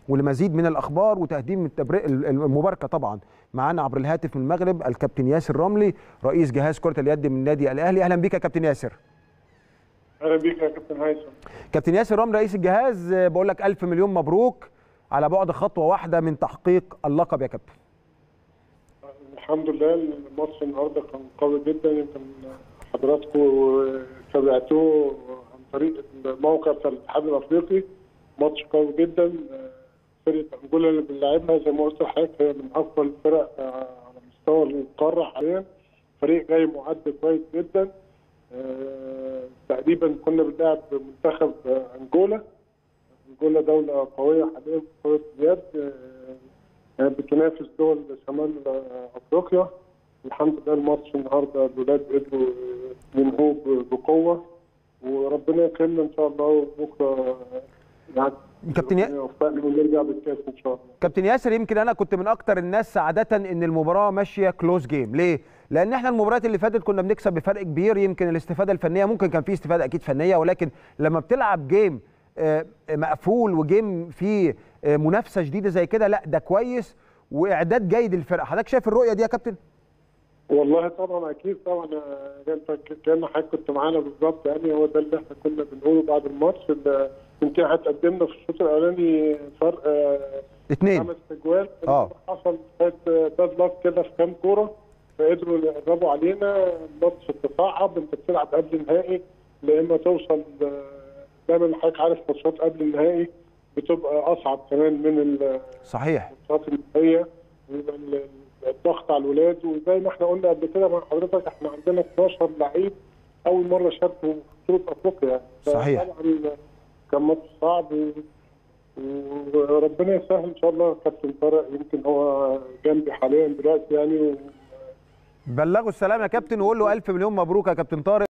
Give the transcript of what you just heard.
ولمزيد من الاخبار وتقديم التبرئ المباركه طبعا معانا عبر الهاتف من المغرب الكابتن ياسر رملي رئيس جهاز كره اليد من النادي الاهلي اهلا بك يا كابتن ياسر اهلا بيك يا كابتن هيثم كابتن ياسر رملي رئيس الجهاز بقول لك الف مليون مبروك على بعد خطوه واحده من تحقيق اللقب يا كابتن الحمد لله الماتش النهارده كان قوي جدا يمكن حضراتكم تابعتوه عن طريق الموقع بتاع الاتحاد الافريقي ماتش قوي جدا فرقه انجولا اللي بنلعبها زي ما قلت لحضرتك هي من افضل الفرق على مستوى القاره حاليا فريق جاي معد كويس جدا تقريبا كنا بنلعب منتخب انجولا انجولا دوله قويه حاليا في كره اليد بتنافس دول شمال افريقيا الحمد لله الماتش النهارده الولاد قدروا ينهوه بقوه وربنا يكرمنا ان شاء الله وبكره يعني كابتن ي... ونرجع بالكاس ان شاء الله كابتن ياسر يمكن انا كنت من اكتر الناس سعاده ان المباراه ماشيه كلوز جيم ليه لان احنا المباريات اللي فاتت كنا بنكسب بفرق كبير يمكن الاستفاده الفنيه ممكن كان في استفاده اكيد فنيه ولكن لما بتلعب جيم مقفول وجيم فيه منافسه شديده زي كده لا ده كويس واعداد جيد للفرقه حضرتك شايف الرؤيه دي يا كابتن والله طبعا اكيد طبعا انت كان حضرتك كنت معانا بالظبط يعني هو ده اللي احنا كنا بنقوله بعد الماتش يمكن هتقدمنا في الشوط الاولاني فرق اثنين خمس اجوال اه حصل باد لك كده في كام كوره فقدروا يقربوا علينا الماتش تصعب انت بتلعب قبل النهائي لا اما توصل دايما حضرتك عارف ماتشات قبل النهائي بتبقى اصعب كمان من صحيح الماتشات النهائيه الضغط على الولاد وزي ما احنا قلنا قبل كده مع حضرتك احنا عندنا 12 لعيب اول مره شاركوا في بطوله افريقيا صحيح طبعا كان ماتش صعب وربنا يسهل ان شاء الله كابتن طارق يمكن هو جنبي حاليا دلوقتي يعني و... بلغوا السلام يا كابتن وقول له الف مليون مبروك يا كابتن طارق